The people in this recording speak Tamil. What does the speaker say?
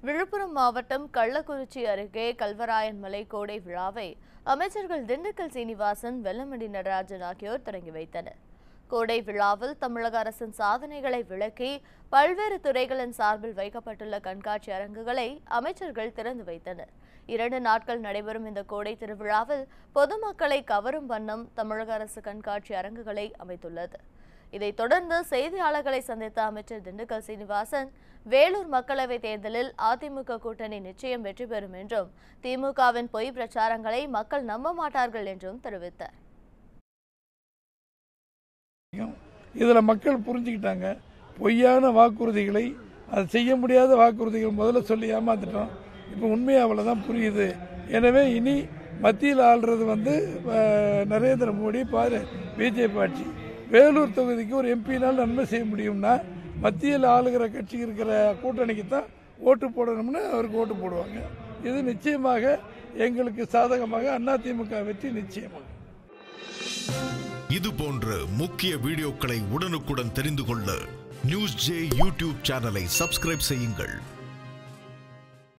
விழுப்புரம் மாவட்டம் கள்ளக்குறிச்சி அருகே கல்வராயன் மலை கோடை விழாவை அமைச்சர்கள் திண்டுக்கல் சீனிவாசன் வெல்லமண்டி நடராஜன் ஆகியோர் தொடங்கி வைத்தனர் கோடை விழாவில் தமிழக அரசின் சாதனைகளை விளக்கி பல்வேறு துறைகளின் சார்பில் வைக்கப்பட்டுள்ள கண்காட்சி அரங்குகளை அமைச்சர்கள் திறந்து வைத்தனர் இரண்டு நாட்கள் நடைபெறும் இந்த கோடை திருவிழாவில் பொதுமக்களை கவரும் வண்ணம் தமிழக அரசு கண்காட்சி அரங்குகளை அமைத்துள்ளது இதைத் தொடர்ந்து செய்தியாளர்களை சந்தித்த அமைச்சர் திண்டுக்கல் சீனிவாசன் வேலூர் மக்களவைத் தேர்தலில் அதிமுக கூட்டணி நிச்சயம் வெற்றி பெறும் என்றும் திமுகவின் பொய் பிரச்சாரங்களை மக்கள் நம்ப மாட்டார்கள் என்றும் தெரிவித்தார் இதில் மக்கள் புரிஞ்சுக்கிட்டாங்க பொய்யான வாக்குறுதிகளை அது செய்ய முடியாத வாக்குறுதிகள் முதல்ல சொல்லி ஏமாத்திட்டோம் இப்போ உண்மையாக அவ்வளோதான் புரியுது எனவே இனி மத்தியில் ஆள்றது வந்து அஹ், நரேந்திர மோடி பாரு பிஜேபி ஆட்சி வேலூர் தொகுதிக்கு ஒரு எம்பினால் நன்மை செய்ய முடியும்னா மத்தியில் ஆளுகிற கட்சி இருக்கிற கூட்டணிக்கு தான் ஓட்டு போடணும்னு அவருக்கு ஓட்டு போடுவாங்க இது நிச்சயமாக எங்களுக்கு சாதகமாக அதிமுக வெற்றி நிச்சயமாக இது போன்ற முக்கிய வீடியோக்களை உடனுக்குடன் தெரிந்து கொள்ள நியூஸ் ஜே யூடியூப் சேனலை சப்ஸ்கிரைப் செய்யுங்கள்